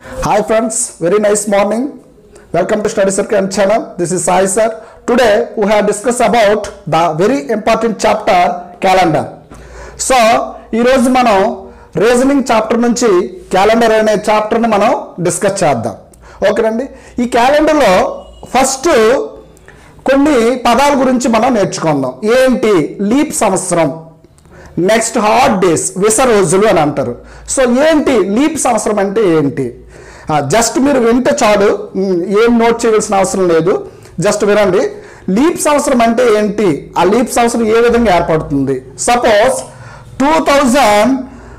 Hi friends, very nice morning. Welcome to Study Circle channel. This is Sai sir. Today we have discussed about the very important chapter calendar. So ఈరోజు మనం reasoning chapter నుంచి calendar అనే చాప్టర్ని మనం discuss చేద్దాం ఓకేనండి ఈ క్యాలెండర్లో first కొన్ని పదాల గురించి మనం నేర్చుకుందాం ఏంటి లీప్ సంవత్సరం నెక్స్ట్ హాట్ డేస్ విస రోజులు అని అంటారు సో ఏంటి లీప్ సంవత్సరం అంటే ఏంటి జస్ట్ మీరు వింటే చాలు ఉమ్, ఏం నోట్ చేయవలసిన అవసరం లేదు జస్ట్ వినండి లీప్ సంవత్సరం అంటే ఏంటి ఆ లీప్ సంవత్సరం ఏ విధంగా ఏర్పడుతుంది సపోజ్ టూ థౌజండ్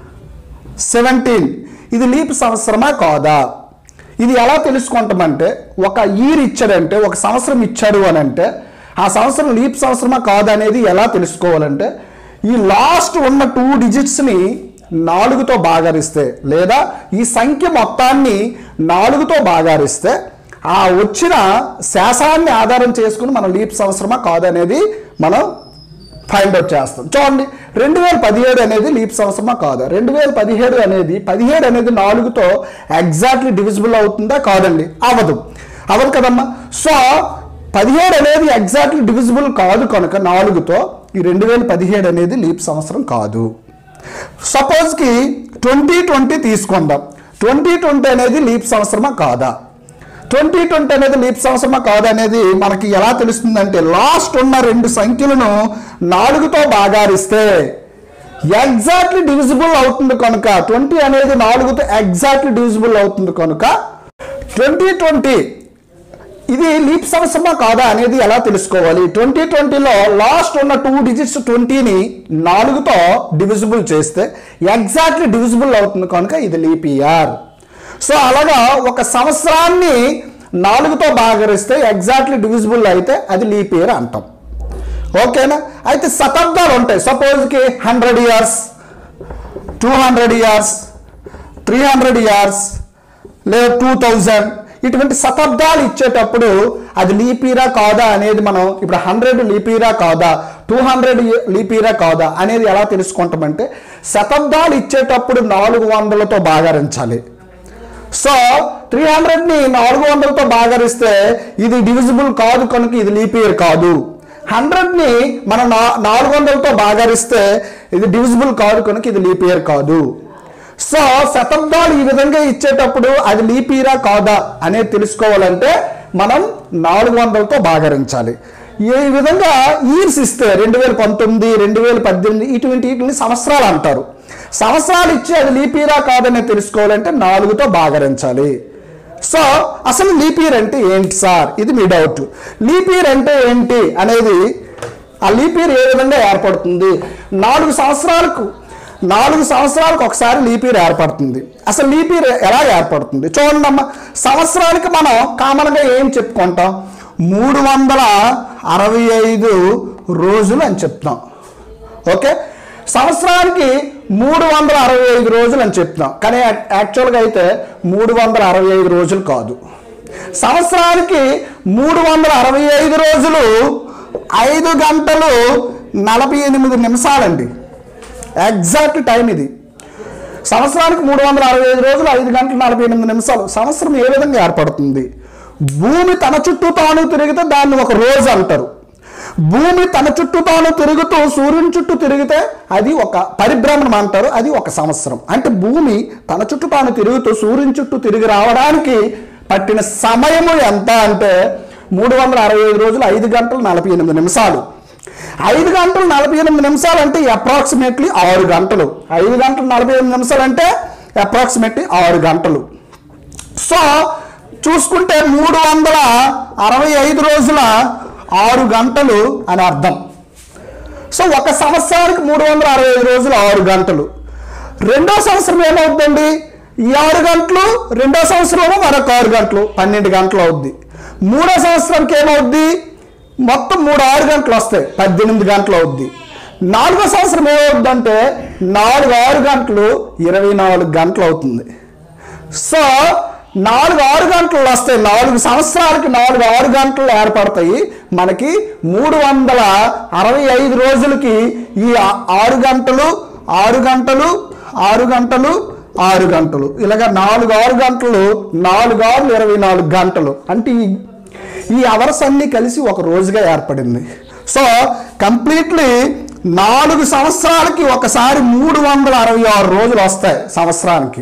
సెవెంటీన్ ఇది లీప్ సంవత్సరమా కాదా ఇది ఎలా తెలుసుకుంటామంటే ఒక ఇయర్ ఇచ్చాడంటే ఒక సంవత్సరం ఇచ్చాడు అని అంటే ఆ సంవత్సరం లీప్ సంవత్సరమా కాదా అనేది ఎలా తెలుసుకోవాలంటే ఈ లాస్ట్ ఉన్న టూ డిజిట్స్ని నాలుగుతో భాగారిస్తే లేదా ఈ సంఖ్య మొత్తాన్ని నాలుగుతో భాగారిస్తే ఆ వచ్చిన శాసాన్ని ఆధారం చేసుకుని మనం లీప్ సంవత్సరమా కాదనేది మనం ఫైండ్ అవుట్ చేస్తాం చూడండి రెండు వేల పదిహేడు అనేది లీప్ సంవత్సరమా కాదా రెండు వేల పదిహేడు అనేది పదిహేడు అనేది నాలుగుతో ఎగ్జాక్ట్లీ డివిజిబుల్ అవుతుందా కాదండి అవ్వదు అవ్వదు కదమ్మా సో పదిహేడు అనేది ఎగ్జాక్ట్లీ డివిజిబుల్ కాదు కనుక నాలుగుతో ఈ రెండు వేల పదిహేడు అనేది లీప్ సంవత్సరం కాదు సపోజ్కి ట్వంటీ ట్వంటీ తీసుకుందాం ట్వంటీ ట్వంటీ అనేది లీప్ సంవత్సరమా కాదా ట్వంటీ ట్వంటీ అనేది లీప్ సంవత్సరమా కాదా అనేది మనకి ఎలా తెలుస్తుందంటే లాస్ట్ ఉన్న రెండు సంఖ్యలను నాలుగుతో భాగారిస్తే ఎగ్జాక్ట్లీ డివిజిబుల్ అవుతుంది కనుక ట్వంటీ అనేది నాలుగుతో ఎగ్జాక్ట్లీ డివిజిబుల్ అవుతుంది కనుక ట్వంటీ ట్వంటీ ఇది లీప్ సంవత్సరమా కాదా అనేది ఎలా తెలుసుకోవాలి ట్వంటీ ట్వంటీలో లాస్ట్ ఉన్న టూ డిజిట్స్ ట్వంటీని నాలుగుతో డివిజిబుల్ చేస్తే ఎగ్జాక్ట్లీ డివిజిబుల్ అవుతుంది కనుక ఇది లీప్ ఇయర్ సో అలాగా ఒక సంవత్సరాన్ని నాలుగుతో భాగరిస్తే ఎగ్జాక్ట్లీ డివిజిబుల్ అయితే అది లీప్ ఇయర్ అంటాం ఓకేనా అయితే శతాబ్దాలు ఉంటాయి సపోజ్కి hundred years two hundred years three hundred years లేదా టూ థౌజండ్ ఇటువంటి శతాబ్దాలు ఇచ్చేటప్పుడు అది లీపీరా కాదా అనేది మనం ఇప్పుడు హండ్రెడ్ లీపీరా కాదా టూ హండ్రెడ్ లీపీరా కాదా అనేది ఎలా తెలుసుకుంటామంటే శతాబ్దాలు ఇచ్చేటప్పుడు నాలుగు వందలతో భాగారించాలి సో త్రీ హండ్రెడ్ని నాలుగు వందలతో భాగరిస్తే ఇది డివిజిబుల్ కాదు కనుక ఇది లీప్ ఇయర్ కాదు హండ్రెడ్ని మనం నా నాలుగు వందలతో భాగరిస్తే ఇది డివిజిబుల్ కాదు కనుక ఇది లీప్ ఇయర్ కాదు సో శతాబ్దాలు ఈ విధంగా ఇచ్చేటప్పుడు అది లీప్ ఇయరా కాదా అనేది తెలుసుకోవాలంటే మనం నాలుగు వందలతో భాగరించాలి ఈ విధంగా ఇయర్స్ ఇస్తే రెండు వేల పంతొమ్మిది రెండు వేల పద్దెనిమిది ఇటువంటి వీటిని సంవత్సరాలు అంటారు సంవత్సరాలు ఇచ్చి అది లీప్ ఇయరా కాదని తెలుసుకోవాలంటే నాలుగుతో భాగరించాలి సో అసలు లీప్ ఇయర్ అంటే ఏంటి సార్ ఇది మీ డౌట్ లీప్ ఇయర్ అంటే ఏంటి అనేది ఆ లీప్ ఇయర్ ఏ విధంగా ఏర్పడుతుంది నాలుగు సంవత్సరాలకు నాలుగు సంవత్సరాలకు ఒకసారి లీప్ ఇయర్ ఏర్పడుతుంది అసలు లీప్ ఇయర్ ఎలా ఏర్పడుతుంది చూడండి అమ్మ సంవత్సరానికి మనం కామన్గా ఏం చెప్పుకుంటాం మూడు వందల అరవై ఐదు రోజులు అని చెప్తాం ఓకే సంవత్సరానికి మూడు వందల అరవై ఐదు రోజులు అని చెప్తాం కానీ యా- యాక్చువల్గా అయితే మూడు వందల అరవై ఐదు రోజులు కాదు సంవత్సరానికి మూడు వందల అరవై ఐదు రోజులు ఐదు గంటలు నలభై ఎనిమిది నిమిషాలండి ఎగ్జాక్ట్ టైం ఇది సంవత్సరానికి మూడు వందల అరవై ఐదు రోజులు ఐదు గంటల నలభై ఎనిమిది నిమిషాలు సంవత్సరం ఏ విధంగా ఏర్పడుతుంది భూమి తన చుట్టూ తాను తిరిగితే దాన్ని ఒక రోజు అంటారు భూమి తన చుట్టూ తాను తిరుగుతూ సూర్యుని చుట్టూ తిరిగితే అది ఒక పరిభ్రమణం అంటారు అది ఒక సంవత్సరం అంటే భూమి తన చుట్టూ తాను తిరుగుతూ సూర్యుని చుట్టూ తిరిగి రావడానికి పట్టిన సమయము ఎంత అంటే మూడు వందల అరవై ఐదు రోజులు ఐదు గంటలు నలభై ఎనిమిది నిమిషాలు ఐదు గంటలు నలభై ఎనిమిది నిమిషాలు అంటే అప్రాక్సిమేట్లీ ఆరు గంటలు ఐదు గంటలు నలభై ఎనిమిది నిమిషాలు అంటే అప్రాక్సిమేట్లీ ఆరు గంటలు సో చూసుకుంటే మూడు వందల అరవై ఐదు రోజుల ఆరు గంటలు అని అర్థం సో ఒక సంవత్సరానికి మూడు వందల అరవై ఐదు రోజులు ఆరు గంటలు రెండో సంవత్సరం ఏమవుతుందండి ఈ ఆరు గంటలు రెండో సంవత్సరంలో మరొక ఆరు గంటలు పన్నెండు గంటలు అవుద్ది మూడో సంవత్సరానికి ఏమవుద్ది మొత్తం మూడు ఆరు గంటలు వస్తాయి పద్దెనిమిది గంటలు అవుద్ది నాలుగో సంవత్సరం ఏమవుద్దంటే నాలుగు ఆరు గంటలు ఇరవై నాలుగు గంటలు అవుతుంది సో నాలుగు ఆరు గంటలు వస్తాయి నాలుగు సంవత్సరాలకి నాలుగు ఆరు గంటలు ఏర్పడతాయి మనకి మూడు వందల అరవై ఐదు రోజులకి ఈ ఆ- ఆరు గంటలు ఆరు గంటలు ఆరు గంటలు ఆరు గంటలు ఇలాగ నాలుగు ఆరు గంటలు నాలుగు ఆరు ఇరవై నాలుగు గంటలు అంటే ఈ- ఈ అవర్స్ అన్నీ కలిసి ఒక రోజుగా ఏర్పడింది సో కంప్లీట్లీ నాలుగు సంవత్సరాలకి ఒకసారి మూడు వందల అరవై ఆరు రోజులు వస్తాయి సంవత్సరానికి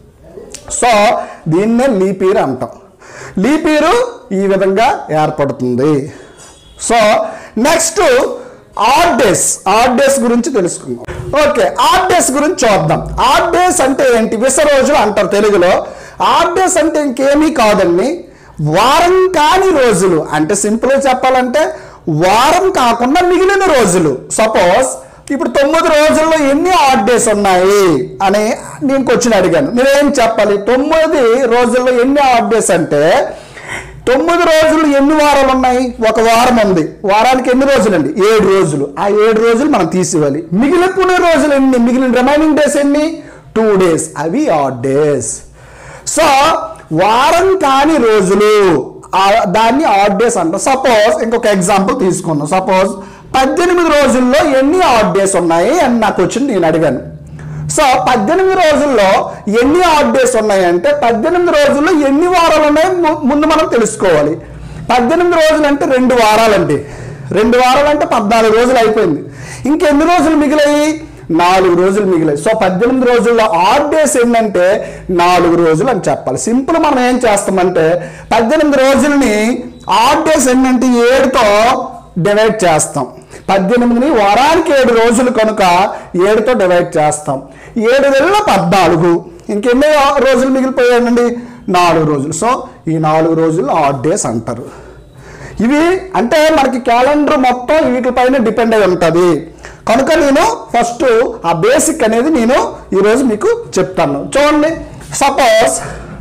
సో దీన్నే లీప్ ఇయర్ అంటాం లీప్ ఇయర్ ఈ విధంగా ఏర్పడుతుంది so next odd days odd days గురించి తెలుసుకుందాం ఓకే ఆడ్ డేస్ గురించి చూద్దాం ఆడ్ డేస్ అంటే ఏంటి విస రోజులు అంటారు తెలుగులో ఆడ్ డేస్ అంటే ఇంకేమీ కాదండి వారం కాని రోజులు అంటే సింపుల్గా చెప్పాలంటే వారం కాకుండా మిగిలిన రోజులు సపోజ్ ఇప్పుడు తొమ్మిది రోజుల్లో ఎన్ని ఆడ్ డేస్ ఉన్నాయి అని నేను క్వశ్చన్ అడిగాను మీరేం చెప్పాలి తొమ్మిది రోజుల్లో ఎన్ని ఆడ్ డేస్ అంటే తొమ్మిది రోజులు ఎన్ని వారాలు ఉన్నాయి ఒక వారం ఉంది వారానికి ఎన్ని రోజులు అండి ఏడు రోజులు ఆ ఏడు రోజులు మనం తీసివ్వాలి మిగిలిన రోజులు ఎన్ని మిగిలిన రిమైనింగ్ డేస్ ఎన్ని టూ డేస్ అవి ఆడ్ డేస్ సో వారం కాని రోజులు ఆ- దాన్ని ఆడ్ డేస్ అంటాం సపోజ్ ఇంకొక ఎగ్జాంపుల్ తీసుకుందాం సపోజ్ పద్దెనిమిది రోజుల్లో ఎన్ని ఆడ్ డేస్ ఉన్నాయి అని నాకు వచ్చింది నేను అడిగాను సో పద్దెనిమిది రోజుల్లో ఎన్ని ఆడ్ డేస్ ఉన్నాయి అంటే పద్దెనిమిది రోజుల్లో ఎన్ని వారాలు ఉన్నాయో ము- ముందు మనం తెలుసుకోవాలి పద్దెనిమిది రోజులు అంటే రెండు వారాలండి రెండు వారాలు అంటే పద్నాలుగు రోజులు అయిపోయింది ఇంకెన్ని రోజులు మిగిలాయి నాలుగు రోజులు మిగిలాయి సో పద్దెనిమిది రోజుల్లో ఆడ్ డేస్ ఏంటంటే నాలుగు రోజులు అని చెప్పాలి సింపుల్ మనం ఏం చేస్తామంటే పద్దెనిమిది రోజుల్ని ఆడ్ డేస్ ఏంటంటే ఏడుతో డివైడ్ చేస్తాం పద్దెనిమిదిని వారానికి ఏడు రోజులు కనుక ఏడుతో డివైడ్ చేస్తాం ఏడు వేల పద్నాలుగు ఇంకెన్ని రోజులు మిగిలిపోయాయండి నాలుగు రోజులు సో ఈ నాలుగు రోజులు ఆడ్ డేస్ అంటారు ఇవి అంటే మనకి క్యాలెండర్ మొత్తం వీటిపైన డిపెండ్ అయి ఉంటుంది కనుక నేను ఫస్ట్ ఆ బేసిక్ అనేది నేను ఈరోజు మీకు చెప్తాను చూడండి సపోజ్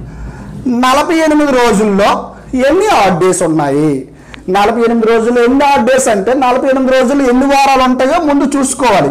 నలభై ఎనిమిది రోజుల్లో ఎన్ని ఆడ్ డేస్ ఉన్నాయి నలభై ఎనిమిది రోజులు ఎన్ని ఆడ్ డేస్ అంటే నలభై ఎనిమిది రోజులు ఎన్ని వారాలు ఉంటాయో ముందు చూసుకోవాలి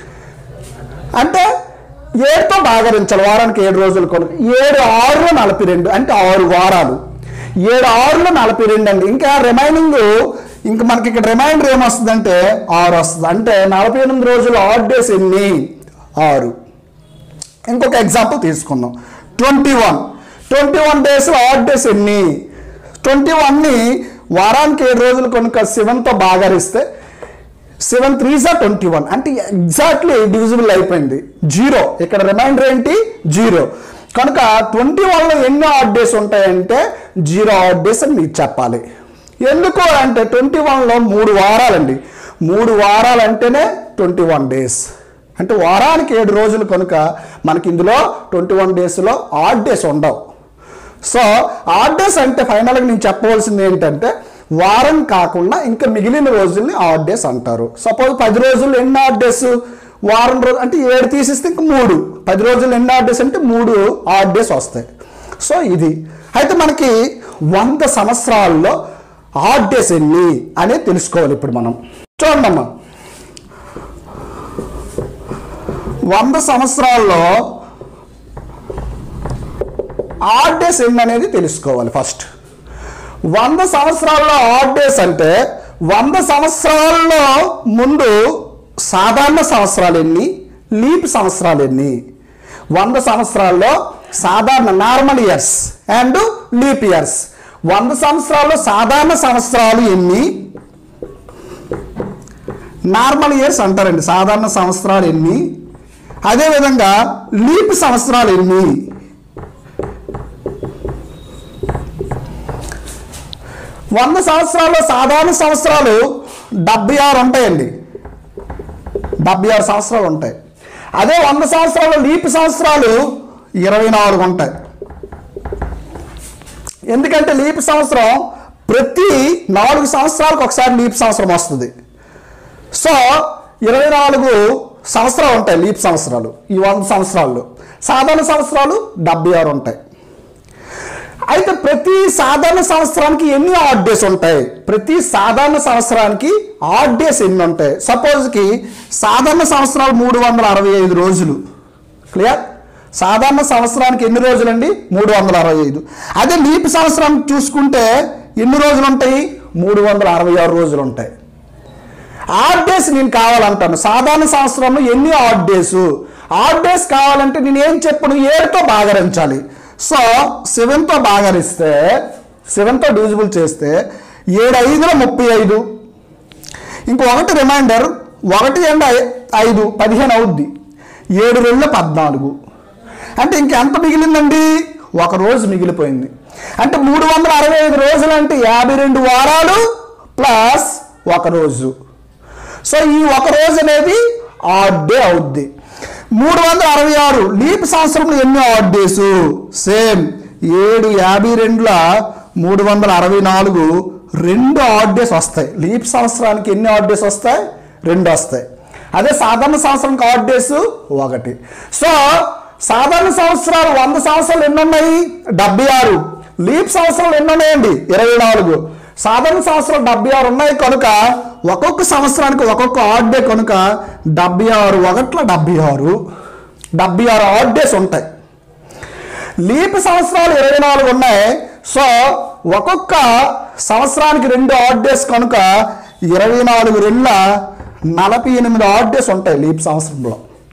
అంటే ఏడుతో భాగరించాలి వారానికి ఏడు రోజులు కొనుక ఏడు ఆరులో నలభై రెండు అంటే ఆరు వారాలు ఏడు ఆరులో నలభై రెండు అండి ఇంకా రిమైనింగ్ ఇంకా మనకి ఇక్కడ రిమైండర్ ఏమొస్తుందంటే ఆరు వస్తుంది అంటే నలభై ఎనిమిది రోజులు ఆడ్ డేస్ ఎన్ని ఆరు ఇంకొక ఎగ్జాంపుల్ తీసుకుందాం twenty one twenty one days odd days ఎన్ని ట్వంటీ వన్ని వారానికి ఏడు రోజులు కనుక సెవెన్తో భాగరిస్తే సెవెన్ త్రీ జా ట్వంటీ వన్ అంటే ఎగ్జాక్ట్లీ డివిజిబుల్ అయిపోయింది జీరో ఇక్కడ రిమైండర్ ఏంటి జీరో కనుక ట్వంటీ వన్లో ఎన్ని ఆడ్ డేస్ ఉంటాయంటే జీరో ఆడ్ డేస్ అని మీకు చెప్పాలి ఎందుకు అంటే ట్వంటీ వన్లో మూడు వారాలండి మూడు వారాలు అంటేనే ట్వంటీ వన్ డేస్ అంటే వారానికి ఏడు రోజులు కనుక మనకి ఇందులో ట్వంటీ వన్ డేస్లో ఆడ్ డేస్ ఉండవు సో ఆడ్ డేస్ అంటే ఫైనల్గా నేను చెప్పవలసింది ఏంటంటే వారం కాకుండా ఇంకా మిగిలిన రోజుల్ని ఆడ్ డేస్ అంటారు సపోజ్ పది రోజులు ఎన్ని ఆడ్ డేస్ వారం రోజులు అంటే ఏడు తీసేస్తే ఇంక మూడు పది రోజులు ఎన్ని ఆడ్ డేస్ అంటే మూడు ఆడ్ డేస్ వస్తాయి సో ఇది అయితే మనకి వంద సంవత్సరాల్లో ఆడ్ డేస్ ఎన్ని అనేది తెలుసుకోవాలి ఇప్పుడు మనం చూడండి అమ్మా వంద సంవత్సరాల్లో ఆడ్ డేస్ ఎన్ని అనేది తెలుసుకోవాలి ఫస్ట్ వంద సంవత్సరాల్లో ఆడ్ డేస్ అంటే వంద సంవత్సరాల్లో ముందు సాధారణ సంవత్సరాలు ఎన్ని లీప్ సంవత్సరాలు ఎన్ని వంద సంవత్సరాల్లో సాధారణ normal years and leap years వంద సంవత్సరాల్లో సాధారణ సంవత్సరాలు ఎన్ని నార్మల్ ఇయర్స్ అంటారండి సాధారణ సంవత్సరాలు ఎన్ని అదేవిధంగా లీప్ సంవత్సరాలు ఎన్ని వంద సంవత్సరాల్లో సాధారణ సంవత్సరాలు డెబ్బై ఆరు ఉంటాయండి డెబ్బై ఆరు సంవత్సరాలు ఉంటాయి అదే వంద సంవత్సరాలు లీప్ సంవత్సరాలు ఇరవై నాలుగు ఉంటాయి ఎందుకంటే లీప్ సంవత్సరం ప్రతి నాలుగు సంవత్సరాలకు ఒకసారి లీప్ సంవత్సరం వస్తుంది సో ఇరవై నాలుగు సంవత్సరాలు ఉంటాయి లీప్ సంవత్సరాలు ఈ వంద సంవత్సరాల్లో సాధారణ సంవత్సరాలు డెబ్బై ఆరు ఉంటాయి అయితే ప్రతి సాధారణ సంవత్సరానికి ఎన్ని ఆడ్ డేస్ ఉంటాయి ప్రతి సాధారణ సంవత్సరానికి ఆడ్ డేస్ ఎన్ని ఉంటాయి సపోజ్కి సాధారణ సంవత్సరాలు మూడు వందల అరవై ఐదు రోజులు క్లియర్ సాధారణ సంవత్సరానికి ఎన్ని రోజులు అండి మూడు వందల అరవై ఐదు అదే లీప్ సంవత్సరం చూసుకుంటే ఎన్ని రోజులు ఉంటాయి మూడు వందల అరవై ఆరు రోజులు ఉంటాయి ఆడ్ డేస్ నేను కావాలంటాను సాధారణ సంవత్సరంలో ఎన్ని ఆడ్ డేస్ ఆడ్ డేస్ కావాలంటే నేను ఏం చెప్పను ఏడుతో భాగరించాలి సో సెవెన్తో భాగరిస్తే సెవెన్తో డివిజిబుల్ చేస్తే ఏడు ఐదుల ముప్పై ఐదు ఇంకో ఒకటి రిమైండర్ ఒకటి అండ్ ఐ- ఐదు పదిహేను అవుద్ది ఏడు రెండు పద్నాలుగు అంటే ఇంకెంత మిగిలిందండి ఒక రోజు మిగిలిపోయింది అంటే మూడు వందల అరవై ఐదు రోజులు అంటే యాభై రెండు వారాలు ప్లస్ ఒక రోజు సో ఈ ఒక రోజు అనేది ఆడ్ డే అవుద్ది మూడు వందల అరవై ఆరు లీప్ సంవత్సరంలో ఎన్ని ఆడ్ డేస్ సేమ్ ఏడు యాభై రెండుల మూడు వందల అరవై నాలుగు రెండు ఆడ్ డేస్ వస్తాయి లీప్ సంవత్సరానికి ఎన్ని ఆడ్ డేస్ వస్తాయి రెండు వస్తాయి అదే సాధారణ సంవత్సరానికి ఆడ్ డేస్ ఒకటి సో సాధారణ సంవత్సరాలు వంద సంవత్సరాలు ఎన్ని ఉన్నాయి డెబ్బై ఆరు లీప్ సంవత్సరాలు ఎన్ని ఉన్నాయండి ఇరవై నాలుగు సాధారణ సంవత్సరాలు డెబ్బై ఆరు ఉన్నాయి కనుక ఒక్కొక్క సంవత్సరానికి ఒక్కొక్క ఆడ్ డే కనుక డెబ్బై ఆరు ఒకట్ల డెబ్బై ఆరు డెబ్బై ఆరు ఆడ్ డేస్ ఉంటాయి లీప్ సంవత్సరాలు ఇరవై నాలుగు ఉన్నాయి సో ఒక్కొక్క సంవత్సరానికి రెండు ఆడ్ డేస్ కనుక ఇరవై నాలుగు రెండ్ల నలభై ఎనిమిది ఆడ్ డేస్ ఉంటాయి లీప్ సంవత్సరంలో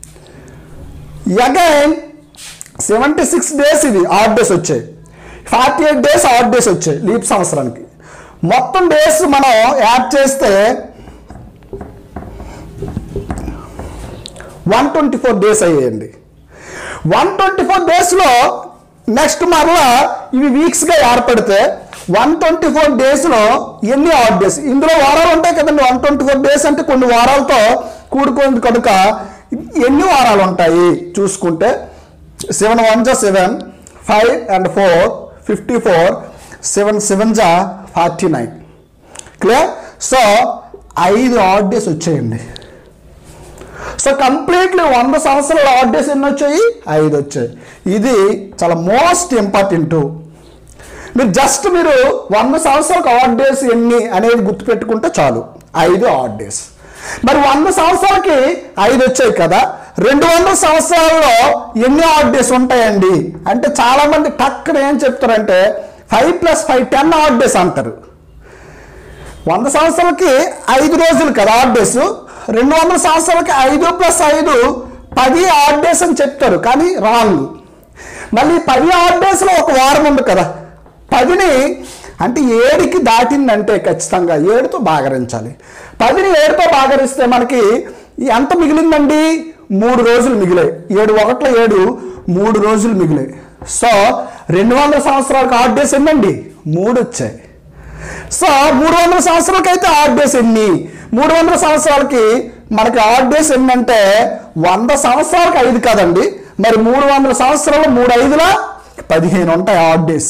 అగైన్ సెవెంటీ సిక్స్ డేస్ ఇది ఆడ్ డేస్ వచ్చాయి forty eight days odd days వచ్చాయి లీప్ సంవత్సరానికి మొత్తం డేస్ మనం యాడ్ చేస్తే వన్ ట్వంటీ ఫోర్ డేస్ అయ్యాయండి వన్ ట్వంటీ ఫోర్ డేస్లో నెక్స్ట్ మరలా ఇవి వీక్స్గా ఏర్పడితే వన్ ట్వంటీ ఫోర్ డేస్లో ఎన్ని ఆడ్ డేస్ ఇందులో వారాలు ఉంటాయి కదండి వన్ ట్వంటీ ఫోర్ డేస్ అంటే కొన్ని వారాలతో కూడుకుంది కనుక ఎన్ని వారాలు ఉంటాయి చూసుకుంటే సెవెన్ వన్ జా seven five and four fifty four seven seven జా ఫార్టీ నైన్ క్లియర్ సో ఐదు ఆడ్ డేస్ వచ్చాయండి సో కంప్లీట్లీ వంద సంవత్సరాల ఆడ్ డేస్ ఎన్ని వచ్చాయి ఐదు వచ్చాయి ఇది చాలా మోస్ట్ ఇంపార్టెంట్ మీరు జస్ట్ మీరు వంద సంవత్సరాలకు ఆడ్ డేస్ ఎన్ని అనేది గుర్తుపెట్టుకుంటే చాలు ఐదు ఆడ్ డేస్ మరి వంద సంవత్సరాలకి ఐదు వచ్చాయి కదా రెండు వందల సంవత్సరాల్లో ఎన్ని ఆడ్ డేస్ ఉంటాయండి అంటే చాలా మంది టక్కున ఏం చెప్తారంటే five plus five ten odd days అంటారు వంద సంవత్సరాలకి ఐదు రోజులు కదా ఆడ్ డేస్ రెండు వందల సంవత్సరాలకి ఐదు ప్లస్ ఐదు పది ఆడ్ డేస్ అని చెప్తారు కానీ రాంగ్ మళ్ళీ పది ఆడ్ డేస్లో ఒక వారం ఉంది కదా పదిని అంటే ఏడుకి దాటిందంటే ఖచ్చితంగా ఏడుతో బాగరించాలి పదిని ఏడుతో బాగరిస్తే మనకి ఎంత మిగిలిందండి మూడు రోజులు మిగిలాయి ఏడు ఒకట్ల ఏడు మూడు రోజులు మిగిలాయి సో రెండు వందల సంవత్సరాలకు ఆడ్ డేస్ ఎన్నండి మూడు వచ్చాయి సో మూడు వందల సంవత్సరాలకి అయితే ఆడ్ డేస్ ఎన్ని మూడు వందల సంవత్సరాలకి మనకి ఆడ్ డేస్ ఎన్ని అంటే వంద సంవత్సరాలకి ఐదు కాదండి మరి మూడు వందల సంవత్సరాలు మూడు ఐదుల పదిహేను ఉంటాయి ఆడ్ డేస్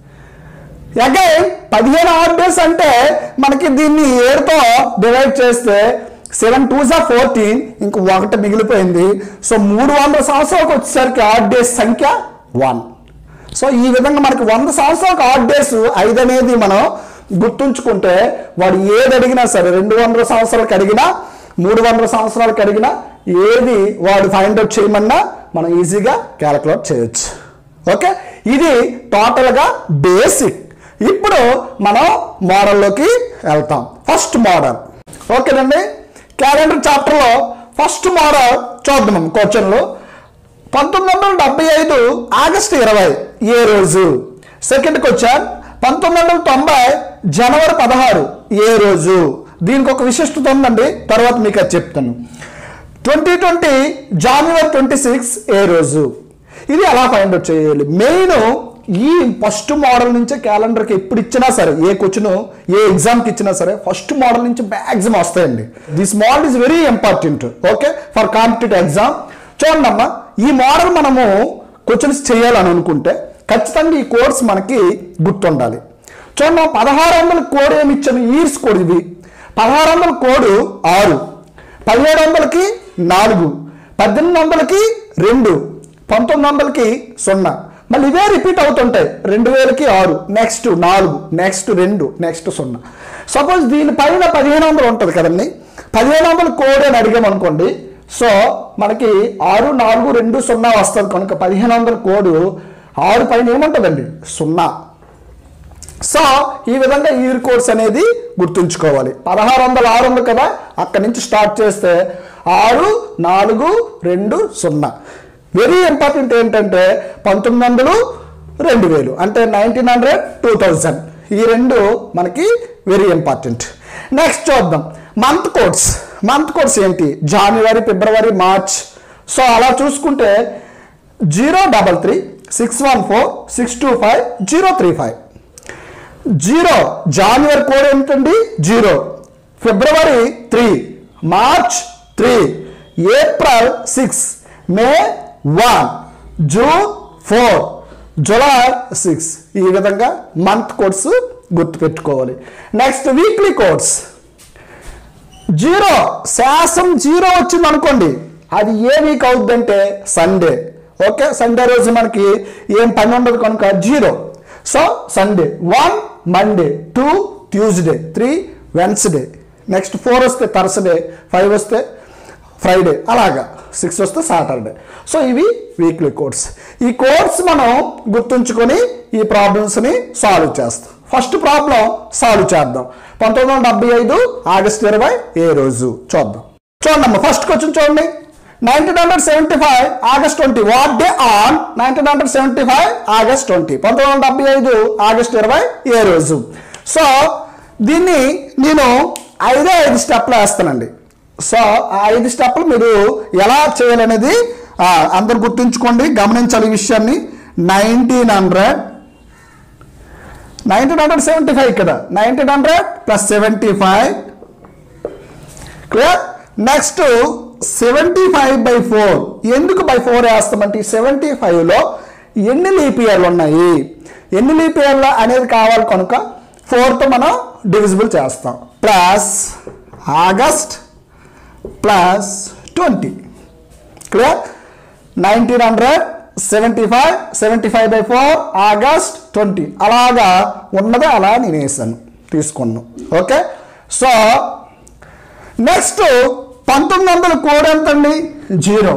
అగైన్ పదిహేను ఆడ్ డేస్ అంటే మనకి దీన్ని ఏడుతో డివైడ్ చేస్తే సెవెన్ టూ జా ఫోర్టీన్ ఇంక ఒకటి మిగిలిపోయింది సో మూడు వందల సంవత్సరాలకు వచ్చేసరికి ఆడ్ డేస్ సంఖ్య వన్ సో ఈ విధంగా మనకి వంద సంవత్సరాలకు ఆడ్ డేస్ ఐదు అనేది మనం గుర్తుంచుకుంటే వాడు ఏది అడిగినా సరే రెండు వందల సంవత్సరాలకు అడిగినా మూడు వందల సంవత్సరాలకు అడిగినా ఏది వాడు ఫైండ్ అవుట్ చేయమన్నా మనం ఈజీగా క్యాలిక్యులేట్ చేయొచ్చు ఓకే ఇది టోటల్గా బేసిక్ ఇప్పుడు మనం మోడల్లోకి వెళ్తాం ఫస్ట్ మోడల్ ఓకేనండి క్యాలెండర్ చాప్టర్లో ఫస్ట్ మోడల్ చూద్దాం క్వశ్చన్లు పంతొమ్మిది వందల డెబ్బై ఐదు ఆగస్టు ఇరవై ఏ రోజు సెకండ్ క్వశ్చన్ పంతొమ్మిది వందల తొంభై జనవరి పదహారు ఏ రోజు దీనికి ఒక విశిష్టత ఉందండి తర్వాత మీకు అది చెప్తాను ట్వంటీ ట్వంటీ జనవరి ట్వంటీ సిక్స్ ఏ రోజు ఇది ఎలా ఫైండ్ అవుట్ చేయాలి మెయిన్ ఈ ఫస్ట్ మోడల్ నుంచే క్యాలెండర్కి ఎప్పుడు ఇచ్చినా సరే ఏ క్వశ్చన్ ఏ ఎగ్జామ్కి ఇచ్చినా సరే ఫస్ట్ మోడల్ నుంచి మ్యాక్సిమం వస్తాయండి this model is very important okay for competitive exam చూడండి అమ్మా ఈ మోడల్ మనము క్వశ్చన్స్ చేయాలని అనుకుంటే ఖచ్చితంగా ఈ కోర్స్ మనకి గుర్తుండాలి చూడండి పదహారు వందల కోడ్ ఏమి ఇచ్చాను ఇయర్స్ కోడ్ ఇది పదహారు వందల కోడ్ ఆరు పదిహేడు వందలకి నాలుగు పద్దెనిమిది వందలకి రెండు పంతొమ్మిది వందలకి సున్నా మళ్ళీ ఇవే రిపీట్ అవుతుంటాయి రెండు వేలకి ఆరు నెక్స్ట్ నాలుగు నెక్స్ట్ రెండు నెక్స్ట్ సున్నా సపోజ్ దీనిపైన పదిహేను వందలు ఉంటుంది కదండి పదిహేను వందల కోడ్ అని అడిగామనుకోండి సో మనకి ఆరు నాలుగు రెండు సున్నా వస్తుంది కనుక పదిహేను వందల కోడ్ ఆరు పైన ఏముంటుందండి సున్నా సో ఈ విధంగా ఇయర్ కోర్స్ అనేది గుర్తుంచుకోవాలి పదహారు వందల ఆరు ఉంది కదా అక్కడి నుంచి స్టార్ట్ చేస్తే ఆరు నాలుగు రెండు సున్నా వెరీ ఇంపార్టెంట్ ఏంటంటే పంతొమ్మిది వందలు రెండు వేలు అంటే నైన్టీన్ హండ్రెడ్ టూ థౌజండ్ ఈ రెండు మనకి వెరీ ఇంపార్టెంట్ నెక్స్ట్ చూద్దాం మంత్ కోడ్స్ మంత్ కోడ్స్ ఏంటి జనవరి ఫిబ్రవరి మార్చ్ సో అలా చూసుకుంటే zero double three six one four six two five zero three five zero జనవరి కోడ్ ఏంటండి జీరో ఫిబ్రవరి three March three April six May one June four July six ఈ విధంగా మంత్ కోడ్స్ గుర్తుపెట్టుకోవాలి నెక్స్ట్ వీక్లీ కోడ్స్ జీరో శాసం zero వచ్చింది అనుకోండి అది ఏ వీక్ అవుద్దంటే సండే ఓకే సండే రోజు మనకి ఏం పని ఉండదు కనుక zero so Sunday one Monday two Tuesday three Wednesday next four వస్తే థర్స్డే ఫైవ్ వస్తే ఫ్రైడే అలాగా సిక్స్ వస్తే సాటర్డే సో ఇవి వీక్లీ కోడ్స్ ఈ కోడ్స్ మనం గుర్తుంచుకొని ఈ ప్రాబ్లమ్స్ని సాల్వ్ చేస్తాం ఫస్ట్ ప్రాబ్లం సాల్వ్ చేద్దాం పంతొమ్మిది వందల డెబ్బై ఐదు ఆగస్టు ఇరవై ఏ రోజు చూద్దాం చూడండి ఫస్ట్ క్వశ్చన్ చూడండి nineteen hundred seventy five August twenty what day on nineteen hundred seventy five August twenty పంతొమ్మిది వందల డెబ్బై ఐదు ఆగస్ట్ ఇరవై ఏ రోజు సో దీన్ని నేను ఐదే ఐదు స్టెప్లు వేస్తానండి సో ఆ ఐదు స్టెప్లు మీరు ఎలా చేయాలనేది ఆ, అందరు గుర్తుంచుకోండి గమనించాలి ఈ విషయాన్ని nineteen hundred nineteen hundred seventy five కదా nineteen hundred plus seventy five clear next seventy five by four ఎందుకు బై ఫోర్ వేస్తామంటే సెవెంటీ ఫైవ్లో ఎన్ని లీప్ ఇయర్లు ఉన్నాయి ఎన్ని లీప్ ఇయర్లు అనేది కావాలి కనుక ఫోర్తో మనం డివిజిబుల్ చేస్తాం plus August plus twenty clear nineteen hundred seventy five seventy five by four August twenty అలాగా ఉన్నదే అలా నేను వేసాను తీసుకున్నాను ఓకే సో నెక్స్ట్ పంతొమ్మిది వందల కోడ్ ఎంత అండి జీరో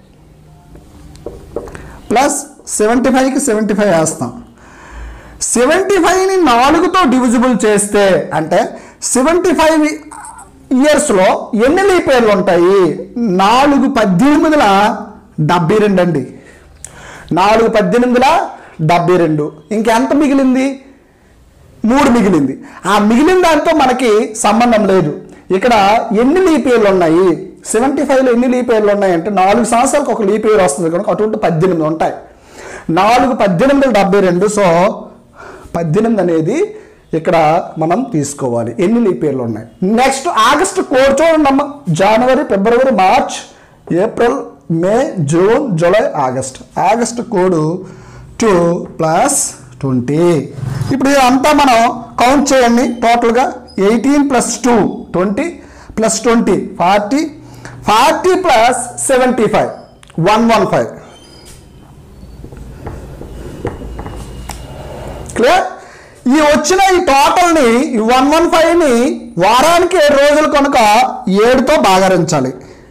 ప్లస్ సెవెంటీ ఫైవ్కి సెవెంటీ ఫైవ్ వేస్తాం సెవెంటీ ఫైవ్ని నాలుగుతో డివిజిబుల్ చేస్తే అంటే సెవెంటీ ఫైవ్ ఇయర్స్లో ఎన్ని లీప్ ఇయర్లు ఉంటాయి నాలుగు పద్దెనిమిదిల డెబ్బై రెండు అండి నాలుగు పద్దెనిమిదిల డెబ్బై రెండు ఇంకెంత మిగిలింది మూడు మిగిలింది ఆ మిగిలిన దాంతో మనకి సంబంధం లేదు ఇక్కడ ఎన్ని లీప్ ఇయర్లు ఉన్నాయి సెవెంటీ ఫైవ్లో ఎన్ని లీప్ ఇయర్లు ఉన్నాయి అంటే నాలుగు సంవత్సరాలకు ఒక లీప్ ఇయర్ వస్తుంది కనుక అటువంటి పద్దెనిమిది ఉంటాయి నాలుగు పద్దెనిమిది డెబ్బై రెండు సో పద్దెనిమిది అనేది ఇక్కడ మనం తీసుకోవాలి ఎన్ని లీప్ ఇయర్లు ఉన్నాయి నెక్స్ట్ ఆగస్ట్ కోడ్ చూడండి అమ్మ జనవరి ఫిబ్రవరి March April May June July August August code two plus twenty ఇప్పుడు ఇదంతా మనం కౌంట్ చేయండి టోటల్గా eighteen plus two twenty plus twenty forty forty plus seventy five one one five clear ఈ వచ్చిన ఈ టోటల్ని ఈ వన్ వన్ ఫైవ్ని వారానికి ఏడు రోజులు కనుక ఏడుతో భాగరించాలి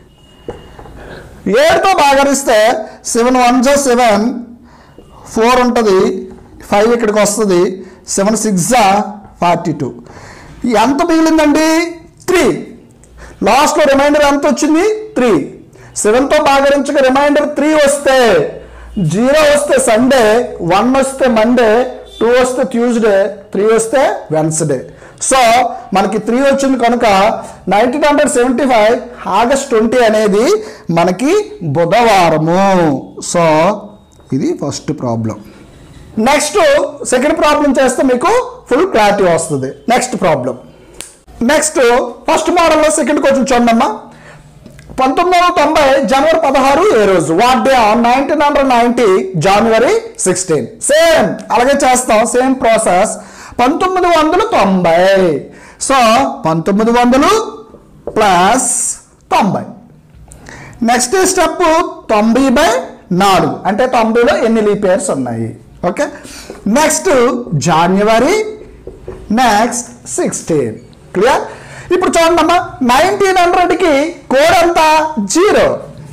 ఏడుతో భాగరిస్తే సెవెన్ వన్ జా సెవెన్ ఫోర్ ఉంటుంది ఫైవ్ ఇక్కడికి వస్తుంది సెవెన్ సిక్స్ జా ఫార్టీ టూ ఎంత మిగిలిందండి త్రీ లాస్ట్లో రిమైండర్ ఎంత వచ్చింది త్రీ సెవెన్తో భాగరించక రిమైండర్ త్రీ వస్తే జీరో వస్తే సండే వన్ వస్తే మండే టూ వస్తే ట్యూస్డే త్రీ వస్తే వెన్స్డే సో మనకి త్రీ వచ్చింది కనుక nineteen hundred seventy five August twenty అనేది మనకి బుధవారము సో ఇది first problem next second problem చేస్తే మీకు ఫుల్ క్లారిటీ వస్తుంది నెక్స్ట్ ప్రాబ్లం నెక్స్ట్ ఫస్ట్ మోడల్లో సెకండ్ క్వశ్చన్ చూడమ్మా పంతొమ్మిది వందల తొంభై జనవరి పదహారు ఏ రోజు what day on nineteen hundred ninety జనవరి సిక్స్టీన్ సేమ్ అలాగే చేస్తాం సేమ్ ప్రాసెస్ పంతొమ్మిది వందల తొంభై సో పంతొమ్మిది వందలు ప్లస్ తొంభై నెక్స్ట్ స్టెప్ తొంభై బై నాలుగు అంటే తొంభైలో ఎన్ని లీప్ ఇయర్స్ ఉన్నాయి ఓకే నెక్స్ట్ జనవరి నెక్స్ట్ సిక్స్టీన్ క్లియర్ ఇప్పుడు చూడండి అమ్మా నైన్టీన్ హండ్రెడ్కి కోడ్ ఎంత zero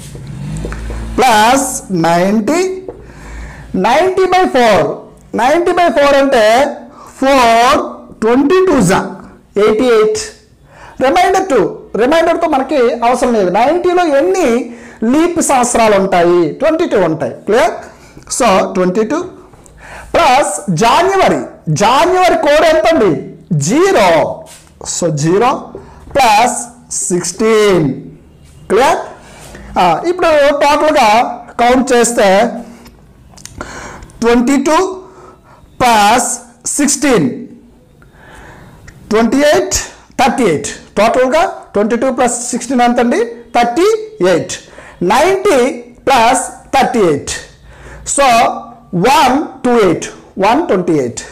plus ninety ninety by four ninety by four అంటే ఫోర్ ట్వంటీ టూ జా ఎయిటీ ఎయిట్ రిమైండర్ టూ రిమైండర్తో మనకి అవసరం లేదు నైంటీలో ఎన్ని లీప్ సంవత్సరాలు ఉంటాయి ట్వంటీ టూ ఉంటాయి clear so twenty two plus January January code ఎంత అండి zero so zero plus sixteen clear ఇప్పుడు టోటల్గా కౌంట్ చేస్తే twenty two plus sixteen twenty eight thirty eight టోటల్గా ట్వంటీ టూ ప్లస్ సిక్స్టీన్ ఎంత అండి thirty eight ninety plus thirty eight so one two eight one twenty eight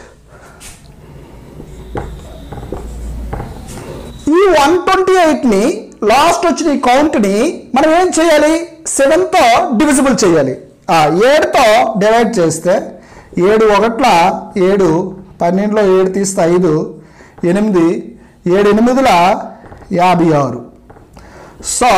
ఈ one twenty ఎయిట్ని last వచ్చిన ఈ కౌంట్ని మనం ఏం చేయాలి సెవెన్తో డివిజిబుల్ చేయాలి ఆ ఏడుతో డివైడ్ చేస్తే ఏడు ఒకట్ల ఏడు పన్నెండులో ఏడు తీస్తే ఐదు ఎనిమిది ఏడు ఎనిమిదిల యాభై ఆరు సో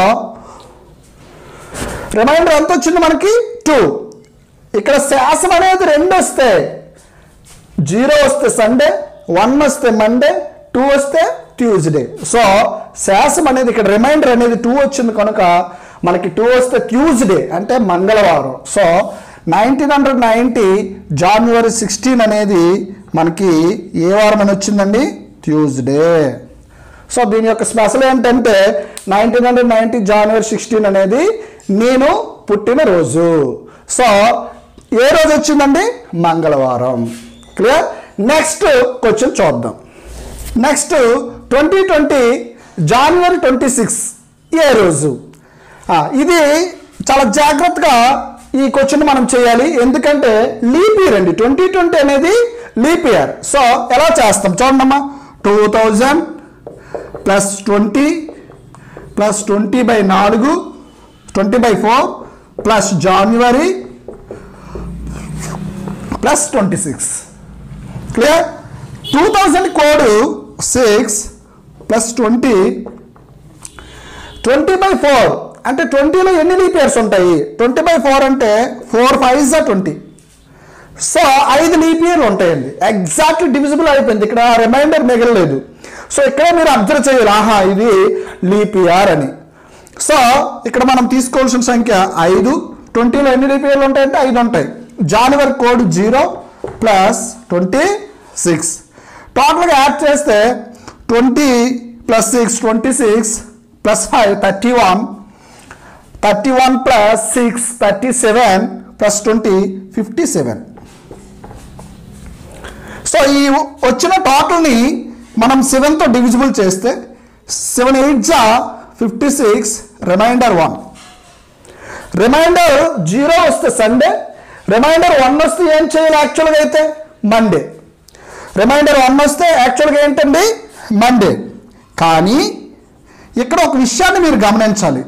రిమైండర్ ఎంత వచ్చింది మనకి టూ ఇక్కడ శాసం అనేది రెండు వస్తే జీరో వస్తే సండే వన్ వస్తే మండే టూ వస్తే ట్యూస్డే సో శాసం అనేది ఇక్కడ రిమైండర్ అనేది టూ వచ్చింది కనుక మనకి టూ వస్తే ట్యూస్డే అంటే మంగళవారం so nineteen hundred ninety January sixteen అనేది మనకి ఏ వారం అని వచ్చిందండి ట్యూస్డే సో దీని యొక్క స్పెషల్ ఏంటంటే నైన్టీన్ హండ్రెడ్ నైన్టీ జనవరి సిక్స్టీన్ అనేది నేను పుట్టిన రోజు సో ఏ రోజు వచ్చిందండి మంగళవారం క్లియర్ నెక్స్ట్ క్వశ్చన్ చూద్దాం నెక్స్ట్ ట్వంటీ ట్వంటీ జనవరి ట్వంటీ సిక్స్ ఏ రోజు ఆ, ఇది చాలా జాగ్రత్తగా ఈ క్వశ్చన్ మనం చేయాలి ఎందుకంటే లీప్ ఇయర్ అండి ట్వంటీ ట్వంటీ అనేది లీప్ ఇయర్ సో ఎలా చేస్తాం చూడమ్మా two thousand plus twenty plus twenty by నాలుగు twenty by four plus January plus twenty six clear two thousand code six plus twenty twenty by four అంటే ట్వంటీలో ఎన్ని leap years ఉంటాయి twenty by four అంటే four five జా twenty so ఐదు leap ఇయర్లు ఉంటాయండి ఎగ్జాక్ట్లీ డివిజిబుల్ అయిపోయింది ఇక్కడ రిమైండర్ మిగలలేదు సో ఇక్కడ మీరు అబ్జర్వ్ చేయాలి ఆహా ఇది లీప్ ఇయర్ అని సో ఇక్కడ మనం తీసుకోవాల్సిన సంఖ్య ఐదు ట్వంటీలో ఎన్ని లీప్ ఇయర్లు ఉంటాయంటే ఐదు ఉంటాయి జనవరి code zero plus twenty six టోటల్గా యాడ్ చేస్తే twenty plus six twenty six plus five thirty one thirty one plus six thirty seven plus twenty fifty seven so ఈ వచ్చిన టోటల్ని మనం సెవెన్తో డివిజిబుల్ చేస్తే సెవెన్ ఎయిట్ జా fifty six remainder one remainder zero వస్తే సండే రిమైండర్ వన్ వస్తే ఏం చేయాలి యాక్చువల్గా అయితే మండే రిమైండర్ వన్ వస్తే యాక్చువల్గా ఏంటండి మండే కానీ ఇక్కడ ఒక విషయాన్ని మీరు గమనించాలి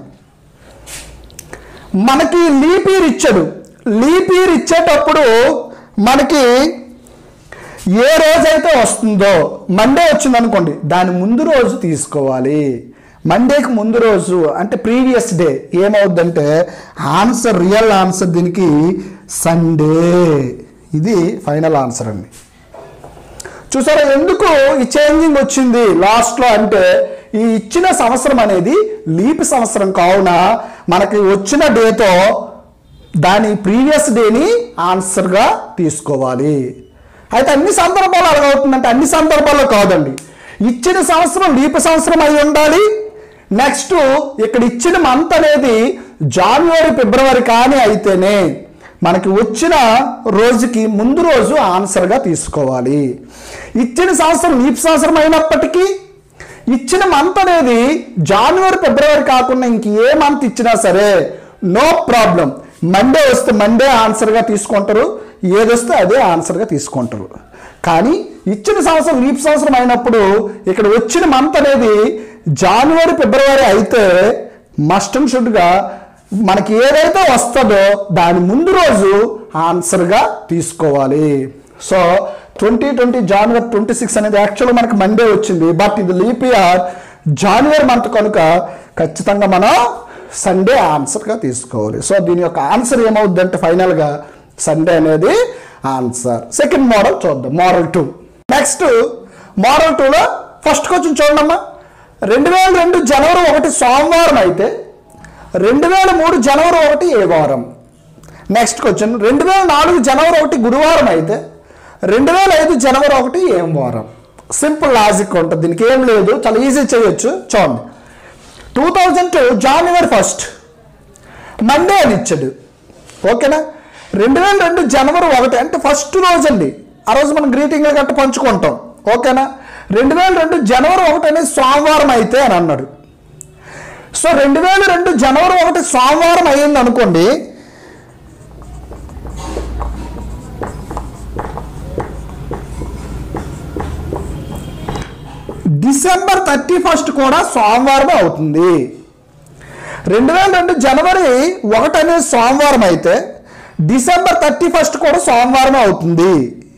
మనకి లీప్ ఇయర్ ఇచ్చాడు లీప్ ఇయర్ ఇచ్చేటప్పుడు మనకి ఏ రోజైతే వస్తుందో మండే వచ్చింది అనుకోండి దాని ముందు రోజు తీసుకోవాలి మండేకి ముందు రోజు అంటే ప్రీవియస్ డే ఏమవుద్దంటే ఆన్సర్ రియల్ ఆన్సర్ దీనికి సండే ఇది ఫైనల్ ఆన్సర్ అండి చూసారా ఎందుకు ఈ చేంజింగ్ వచ్చింది లాస్ట్లో అంటే ఈ ఇచ్చిన సంవత్సరం అనేది లీప్ సంవత్సరం కావున మనకి వచ్చిన డేతో దాని ప్రీవియస్ డేని ఆన్సర్గా తీసుకోవాలి అయితే అన్ని సందర్భాలు అలాగ అవుతుందంటే అన్ని సందర్భాల్లో కాదండి ఇచ్చిన సంవత్సరం లీప్ సంవత్సరం అయి ఉండాలి నెక్స్ట్ ఇక్కడ ఇచ్చిన మంత్ అనేది జనవరి ఫిబ్రవరి కానీ అయితేనే మనకి వచ్చిన రోజుకి ముందు రోజు ఆన్సర్గా తీసుకోవాలి ఇచ్చిన సంవత్సరం లీప్ సంవత్సరం అయినప్పటికీ ఇచ్చిన మంత్ అనేది జనవరి ఫిబ్రవరి కాకుండా ఇంక ఏ మంత్ ఇచ్చినా సరే నో ప్రాబ్లం మండే వస్తే మండే ఆన్సర్గా తీసుకుంటారు ఏది వస్తే అదే ఆన్సర్గా తీసుకుంటారు కానీ ఇచ్చిన సంవత్సరం లీప్ సంవత్సరం అయినప్పుడు ఇక్కడ వచ్చిన మంత్ అనేది జనవరి ఫిబ్రవరి అయితే మస్ట్ అండ్ షుడ్గా మనకి ఏదైతే వస్తుందో దాని ముందు రోజు ఆన్సర్గా తీసుకోవాలి సో ట్వంటీ ట్వంటీ జనవరి ట్వంటీ సిక్స్ అనేది యాక్చువల్గా మనకి మండే వచ్చింది బట్ ఇది లీప్ ఇయర్ జనవరి మంత్ కనుక ఖచ్చితంగా మనం సండే ఆన్సర్గా తీసుకోవాలి సో దీని యొక్క ఆన్సర్ ఏమవుద్ది అంటే ఫైనల్గా సండే అనేది ఆన్సర్ సెకండ్ మోడల్ చూద్దాం మోడల్ టూ నెక్స్ట్ మోడల్ టూలో ఫస్ట్ క్వశ్చన్ చూడమ్మా రెండు వేల రెండు జనవరి ఒకటి సోమవారం అయితే రెండు వేల మూడు జనవరి ఒకటి ఏ వారం నెక్స్ట్ క్వశ్చన్ రెండు వేల నాలుగు జనవరి ఒకటి గురువారం అయితే రెండు వేల ఐదు జనవరి ఒకటి ఏం వారం సింపుల్ లాజిక్ ఉంటుంది దీనికి ఏం లేదు చాలా ఈజీ చేయొచ్చు చూడండి టూ థౌజండ్ టూ జనవరి ఫస్ట్ మండే అని ఇచ్చాడు ఓకేనా రెండు వేల రెండు జనవరి ఒకటి అంటే ఫస్ట్ రోజు అండి ఆ రోజు మనం గ్రీటింగ్లు గట్ట పంచుకుంటాం ఓకేనా రెండు వేల రెండు జనవరి ఒకటి అనేది సోమవారం అయితే అని అన్నాడు సో రెండు వేల రెండు జనవరి ఒకటి సోమవారం అయ్యింది అనుకోండి డిసెంబర్ థర్టీ ఫస్ట్ కూడా సోమవారం అవుతుంది రెండు వేల రెండు జనవరి ఒకటి అనేది సోమవారం అయితే డిసెంబర్ థర్టీ ఫస్ట్ కూడా సోమవారం అవుతుంది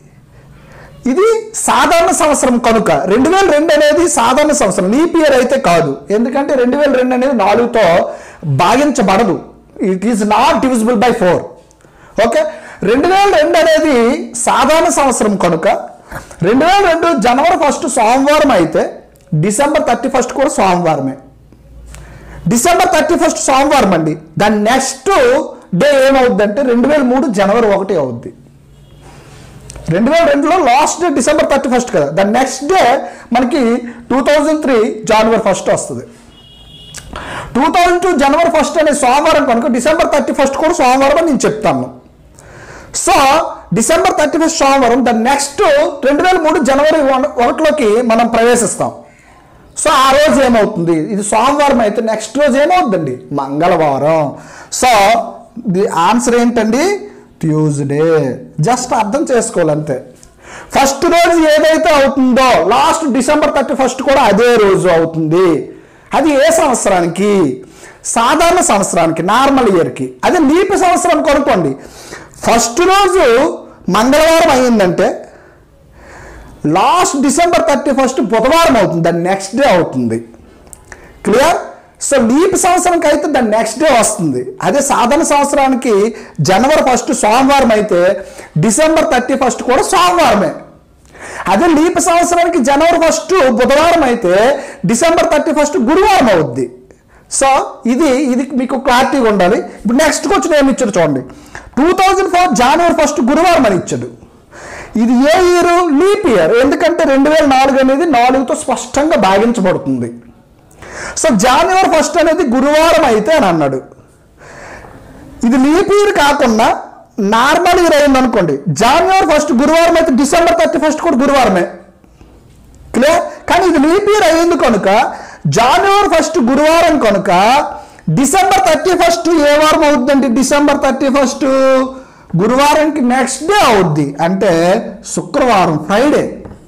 ఇది సాధారణ సంవత్సరం కనుక రెండు వేల రెండు అనేది సాధారణ సంవత్సరం లీప్ ఇయర్ అయితే కాదు ఎందుకంటే రెండు వేల రెండు అనేది నాలుగుతో భాగించబడదు it is not divisible by four okay రెండు వేల రెండు అనేది సాధారణ సంవత్సరం కనుక రెండు వేల రెండు జనవరి ఫస్ట్ సోమవారం అయితే డిసెంబర్ థర్టీ ఫస్ట్ కూడా సోమవారమే డిసెంబర్ థర్టీ ఫస్ట్ సోమవారం అండి దాని నెక్స్ట్ డే ఏమవుద్దంటే రెండు వేల మూడు జనవరి ఒకటి అవుద్ది రెండు వేల రెండులో last day December thirty first కదా దాని నెక్స్ట్ డే మనకి టూ థౌజండ్ త్రీ జనవరి ఫస్ట్ వస్తుంది టూ థౌజండ్ టూ జనవరి ఫస్ట్ అనే సోమవారం కనుక డిసెంబర్ థర్టీ ఫస్ట్ కూడా సోమవారం అని నేను చెప్తాను సో డిసెంబర్ థర్టీ ఫస్ట్ సోమవారం దాని నెక్స్ట్ రెండు వేల మూడు జనవరి వన్- ఒకటిలోకి మనం ప్రవేశిస్తాం సో ఆ రోజు ఏమవుతుంది ఇది సోమవారం అయితే నెక్స్ట్ రోజు ఏమవుతుందండి మంగళవారం సో ది ఆన్సర్ ఏంటండి ట్యూస్డే జస్ట్ అర్థం చేసుకోవాలంతే ఫస్ట్ రోజు ఏదైతే అవుతుందో లాస్ట్ డిసెంబర్ థర్టీ ఫస్ట్ కూడా అదే రోజు అవుతుంది అది ఏ సంవత్సరానికి సాధారణ సంవత్సరానికి నార్మల్ ఇయర్కి అదే లీప్ సంవత్సరం కొనుక్కోండి ఫస్ట్ రోజు మంగళవారం అయ్యిందంటే లాస్ట్ డిసెంబర్ థర్టీ ఫస్ట్ బుధవారం అవుతుంది దాని నెక్స్ట్ డే అవుతుంది క్లియర్ సో లీప్ సంవత్సరానికి అయితే దాని నెక్స్ట్ డే వస్తుంది అదే సాధారణ సంవత్సరానికి జనవరి ఫస్ట్ సోమవారం అయితే డిసెంబర్ థర్టీ ఫస్ట్ కూడా సోమవారమే అదే లీప్ సంవత్సరానికి జనవరి ఫస్ట్ బుధవారం అయితే డిసెంబర్ థర్టీ ఫస్ట్ గురువారం అవుద్ది సో ఇది ఇది మీకు క్లారిటీగా ఉండాలి ఇప్పుడు నెక్స్ట్ క్వశ్చన్ ఏమి ఇచ్చాడు చూడండి టూ థౌజండ్ ఫోర్ జనవరి ఫస్ట్ గురువారం అని ఇచ్చాడు ఇది ఏ ఇయర్ లీప్ ఇయర్ ఎందుకంటే రెండు వేల నాలుగు అనేది నాలుగుతో స్పష్టంగా భాగించబడుతుంది సో జనవరి ఫస్ట్ అనేది గురువారం అయితే అని అన్నాడు ఇది లీప్ ఇయర్ కాకుండా నార్మల్ ఇయర్ అయింది అనుకోండి జనవరి ఫస్ట్ గురువారం అయితే డిసెంబర్ థర్టీ ఫస్ట్ కూడా గురువారమే క్లియర్ కానీ ఇది లీప్ ఇయర్ అయ్యింది కనుక జనవరి ఫస్ట్ గురువారం కనుక డిసెంబర్ థర్టీ ఫస్ట్ ఏ వారం అవుతుందండి డిసెంబర్ థర్టీ ఫస్ట్ గురువారంకి నెక్స్ట్ డే అవుద్ది అంటే శుక్రవారం ఫ్రైడే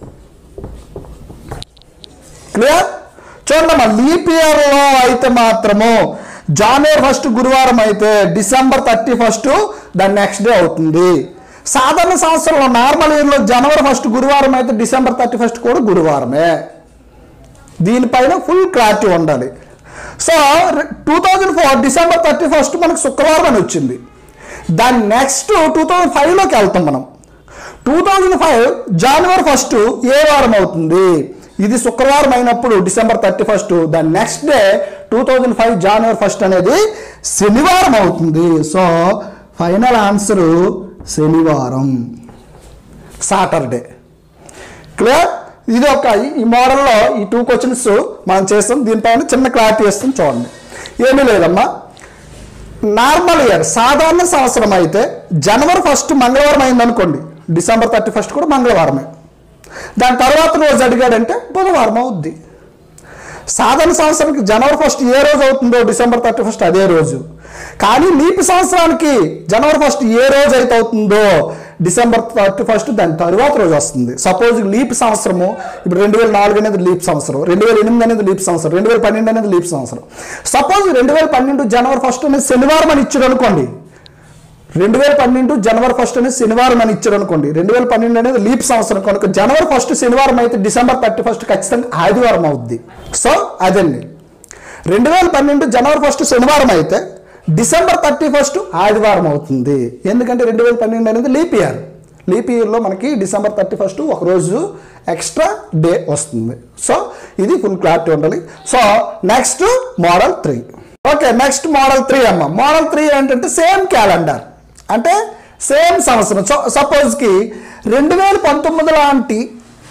క్లియర్ చూడమ్మా లీప్ ఇయర్లో అయితే మాత్రము జనవరి ఫస్ట్ గురువారం అయితే డిసెంబర్ థర్టీ ఫస్ట్ దాని నెక్స్ట్ డే అవుతుంది సాధారణ సంవత్సరంలో నార్మల్ ఇయర్లో జనవరి ఫస్ట్ గురువారం అయితే డిసెంబర్ థర్టీ ఫస్ట్ కూడా గురువారమే దీనిపైన ఫుల్ క్లారిటీ ఉండాలి so two thousand four December thirty first మనకు శుక్రవారం అని వచ్చింది దాని నెక్స్ట్ టూ థౌజండ్ ఫైవ్లోకి వెళ్తాం మనం టూ థౌజండ్ ఫైవ్ జనవరి ఫస్ట్ ఏ వారం అవుతుంది ఇది శుక్రవారం అయినప్పుడు డిసెంబర్ థర్టీ ఫస్ట్ దాని next day two thousand five జనవరి ఫస్ట్ అనేది శనివారం అవుతుంది సో ఫైనల్ ఆన్సరు శనివారం సాటర్డే క్లియర్ ఇది ఒక ఈ మోడల్లో ఈ టూ క్వశ్చన్స్ మనం చేస్తాం దీనిపైన చిన్న క్లారిటీ ఇస్తాం చూడండి ఏమీ లేదమ్మా నార్మల్ ఇయర్ సాధారణ సంవత్సరం అయితే జనవరి ఫస్ట్ మంగళవారం అయింది అనుకోండి డిసెంబర్ థర్టీ ఫస్ట్ కూడా మంగళవారమే దాని తర్వాత రోజు అడిగాడంటే బుధవారం అవుద్ది సాధారణ సంవత్సరానికి జనవరి ఫస్ట్ ఏ రోజు అవుతుందో డిసెంబర్ థర్టీ ఫస్ట్ అదే రోజు కానీ లీప్ సంవత్సరానికి జనవరి ఫస్ట్ ఏ రోజు అయితే అవుతుందో డిసెంబర్ థర్టీ ఫస్ట్ దాని తరువాత రోజు వస్తుంది సపోజ్ లీప్ సంవత్సరము ఇప్పుడు రెండు వేల నాలుగు అనేది లీప్ సంవత్సరం రెండు వేల ఎనిమిది అనేది లీప్ సంవత్సరం రెండు వేల పన్నెండు అనేది లీప్ సంవత్సరం సపోజ్ రెండు వేల పన్నెండు జనవరి ఫస్ట్ అనేది శనివారం అని ఇచ్చాడు అనుకోండి రెండు వేల పన్నెండు జనవరి ఫస్ట్ అనేది శనివారం అని ఇచ్చారు అనుకోండి రెండు వేల పన్నెండు అనేది లీప్ సంవత్సరం కనుక జనవరి ఫస్ట్ శనివారం అయితే డిసెంబర్ థర్టీ ఫస్ట్ ఖచ్చితంగా ఆదివారం అవుద్ది సో అదండి రెండు వేల పన్నెండు జనవరి ఫస్ట్ శనివారం అయితే డిసెంబర్ థర్టీ ఫస్ట్ ఆదివారం అవుతుంది ఎందుకంటే రెండు వేల పన్నెండు అనేది లీప్ ఇయర్ లీప్ ఇయర్లో మనకి డిసెంబర్ థర్టీ ఫస్ట్ ఒక రోజు ఎక్స్ట్రా డే వస్తుంది సో ఇది ఫుల్ క్లారిటీ ఉండాలి so next model three okay next model three అమ్మ మోడల్ త్రీ ఏంటంటే సేమ్ క్యాలెండర్ అంటే సేమ్ సంవత్సరం సో సపోజ్కి రెండు వేల పంతొమ్మిది లాంటి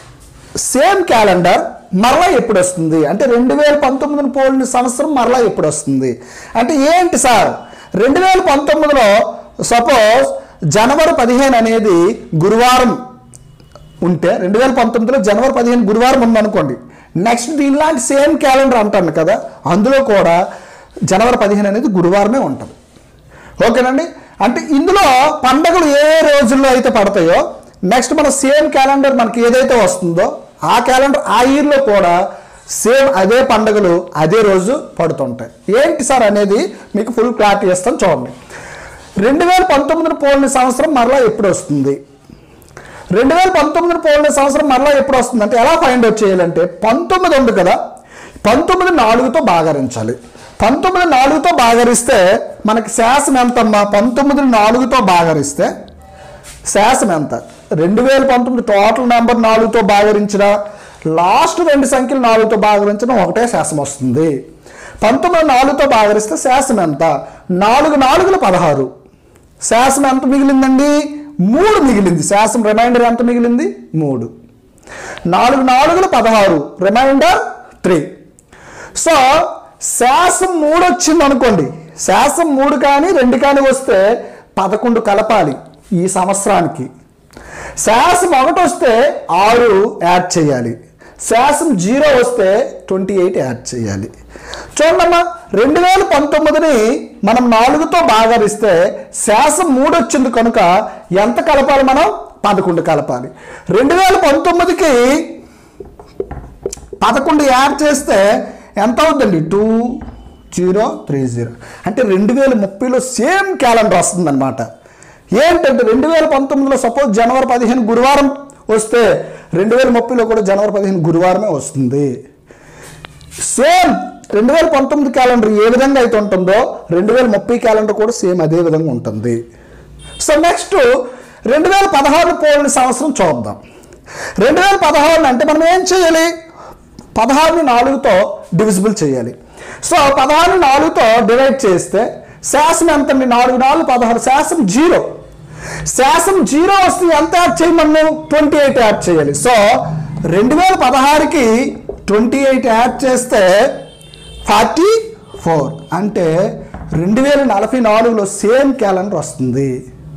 సేమ్ క్యాలెండర్ మరలా ఎప్పుడు వస్తుంది అంటే రెండు వేల పంతొమ్మిదిని పోలిన సంవత్సరం మరలా ఎప్పుడు వస్తుంది అంటే ఏంటి సార్ రెండు వేల పంతొమ్మిదిలో సపోజ్ జనవరి పదిహేను అనేది గురువారం ఉంటే రెండు వేల పంతొమ్మిదిలో జనవరి పదిహేను గురువారం ఉందనుకోండి నెక్స్ట్ దీనిలాంటి సేమ్ క్యాలెండర్ అంటాను కదా అందులో కూడా జనవరి పదిహేను అనేది గురువారమే ఉంటుంది ఓకేనండి అంటే ఇందులో పండగలు ఏ రోజుల్లో అయితే పడతాయో నెక్స్ట్ మన సేమ్ క్యాలెండర్ మనకి ఏదైతే వస్తుందో ఆ క్యాలెండర్ ఆ ఇయర్లో కూడా సేమ్ అదే పండుగలు అదే రోజు పడుతుంటాయి ఏంటి సార్ అనేది మీకు ఫుల్ క్లారిటీ ఇస్తాను చూడండి రెండు వేల పంతొమ్మిదిని పోలిన సంవత్సరం మరలా ఎప్పుడు వస్తుంది రెండు వేల పంతొమ్మిదిని పోలిన సంవత్సరం మరలా ఎప్పుడు వస్తుంది అంటే ఎలా ఫైండ్ అవుట్ చేయాలంటే పంతొమ్మిది ఉంది కదా పంతొమ్మిది నాలుగుతో బాగరించాలి పంతొమ్మిది నాలుగుతో బాగరిస్తే మనకి శాసం ఎంతమ్మా పంతొమ్మిది నాలుగుతో బాగరిస్తే శాసం ఎంత రెండు వేల పంతొమ్మిది టోటల్ నెంబర్ నాలుగుతో బాగరించిన లాస్ట్ రెండు సంఖ్యలు నాలుగుతో బాగరించడం ఒకటే శాసం వస్తుంది పంతొమ్మిది నాలుగుతో బాగరిస్తే శాసం ఎంత నాలుగు నాలుగులు పదహారు శాసం ఎంత మిగిలిందండి మూడు మిగిలింది శాసం రిమైండర్ ఎంత మిగిలింది మూడు నాలుగు నాలుగులు పదహారు రిమైండర్ త్రీ సో శాసం మూడు వచ్చింది అనుకోండి శాసం మూడు కానీ రెండు కానీ వస్తే పదకొండు కలపాలి ఈ సంవత్సరానికి శాసం ఒకటి వస్తే ఆరు యాడ్ చేయాలి శాసం జీరో వస్తే ట్వంటీ ఎయిట్ యాడ్ చేయాలి చూడమ్మా రెండు వేల పంతొమ్మిదిని మనం నాలుగుతో బాగారిస్తే శాసం మూడు వచ్చింది కనుక ఎంత కలపాలి మనం పదకొండు కలపాలి రెండు వేల పంతొమ్మిదికి పదకొండు యాడ్ చేస్తే ఎంత అవుతుందండి టూ జీరో త్రీ జీరో అంటే రెండు వేల ముప్పైలో సేమ్ క్యాలెండర్ వస్తుందన్నమాట ఏంటంటే రెండు వేల పంతొమ్మిదిలో సపోజ్ జనవరి పదిహేను గురువారం వస్తే రెండు వేల ముప్పైలో కూడా జనవరి పదిహేను గురువారమే వస్తుంది సేమ్ రెండు వేల పంతొమ్మిది క్యాలెండర్ ఏ విధంగా అయితే ఉంటుందో రెండు వేల ముప్పై క్యాలెండర్ కూడా సేమ్ అదే విధంగా ఉంటుంది సో నెక్స్ట్ రెండు వేల పదహారు పోలిన సంవత్సరం చూద్దాం రెండు వేల పదహారు అంటే మనం ఏం చేయాలి పదహారుని నాలుగుతో డివిజిబుల్ చేయాలి సో పదహారుని నాలుగుతో డివైడ్ చేస్తే శాసం ఎంత అండి నాలుగు నాలుగు పదహారు శాసం జీరో శాసం జీరో వస్తే ఎంత యాడ్ చేయమన్ను ట్వంటీ ఎయిట్ యాడ్ చేయాలి సో రెండు వేల పదహారుకి ట్వంటీ ఎయిట్ యాడ్ చేస్తే ఫార్టీ ఫోర్ అంటే రెండు వేల నలభై నాలుగులో సేమ్ క్యాలెండర్ వస్తుంది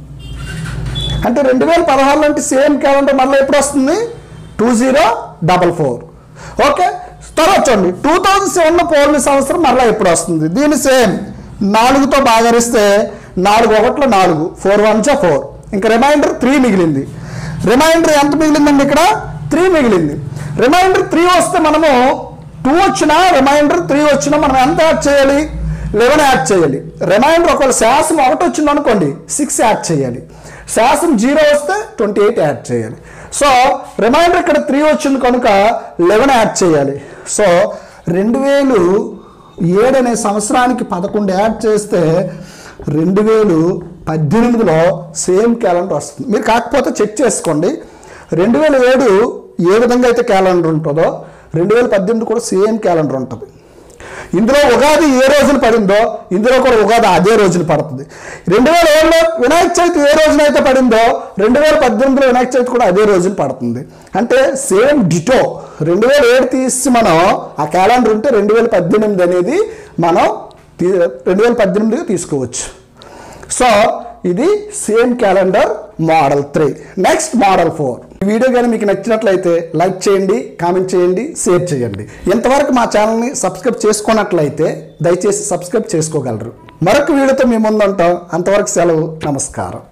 అంటే రెండు వేల పదహారులో అంటే సేమ్ క్యాలెండర్ మళ్ళీ ఎప్పుడు వస్తుంది two zero double four okay తర్వాత చూడండి టూ థౌజండ్ సెవెన్లో పోలిన సంవత్సరం మళ్ళీ ఎప్పుడు వస్తుంది దీని సేమ్ నాలుగుతో బాగరిస్తే నాలుగు ఒకట్లో నాలుగు ఫోర్ వన్ జా ఫోర్ ఇంకా రిమైండర్ త్రీ మిగిలింది రిమైండర్ ఎంత మిగిలిందండి ఇక్కడ త్రీ మిగిలింది రిమైండర్ త్రీ వస్తే మనము టూ వచ్చినా రిమైండర్ త్రీ వచ్చినా మనం ఎంత యాడ్ చేయాలి లెవెన్ యాడ్ చేయాలి రిమైండర్ ఒకవేళ శాసం ఒకటి వచ్చింది అనుకోండి సిక్స్ యాడ్ చేయాలి శాసం జీరో వస్తే ట్వంటీ ఎయిట్ యాడ్ చేయాలి సో రిమైండర్ ఇక్కడ త్రీ వచ్చింది కనుక లెవెన్ యాడ్ చేయాలి సో రెండు వేలు ఏడు అనే సంవత్సరానికి పదకొండు యాడ్ చేస్తే రెండు వేలు పద్దెనిమిదిలో సేమ్ క్యాలెండర్ వస్తుంది మీరు కాకపోతే చెక్ చేసుకోండి రెండు వేల ఏడు ఏ విధంగా అయితే క్యాలెండర్ ఉంటుందో రెండు వేల పద్దెనిమిది కూడా సేమ్ క్యాలెండర్ ఉంటుంది ఇందులో ఉగాది ఏ రోజున పడిందో ఇందులో కూడా ఉగాది అదే రోజున పడుతుంది రెండు వేల ఏడులో వినాయక చవితి ఏ రోజున అయితే పడిందో రెండు వేల పద్దెనిమిదిలో వినాయక చవితి కూడా అదే రోజున పడుతుంది అంటే సేమ్ డిటో రెండు వేల ఏడు తీసి మనం ఆ క్యాలెండర్ ఉంటే రెండు వేల పద్దెనిమిది అనేది మనం తీ- రెండు వేల పద్దెనిమిదిగా తీసుకోవచ్చు సో ఇది same calendar model three next model four ఈ వీడియో కానీ మీకు నచ్చినట్లయితే లైక్ చేయండి కామెంట్ చేయండి షేర్ చేయండి ఇంతవరకు మా ఛానల్ని సబ్స్క్రైబ్ చేసుకున్నట్లయితే దయచేసి సబ్స్క్రైబ్ చేసుకోగలరు మరొక వీడియోతో మీ ముందుంటాం అంతవరకు సెలవు నమస్కారం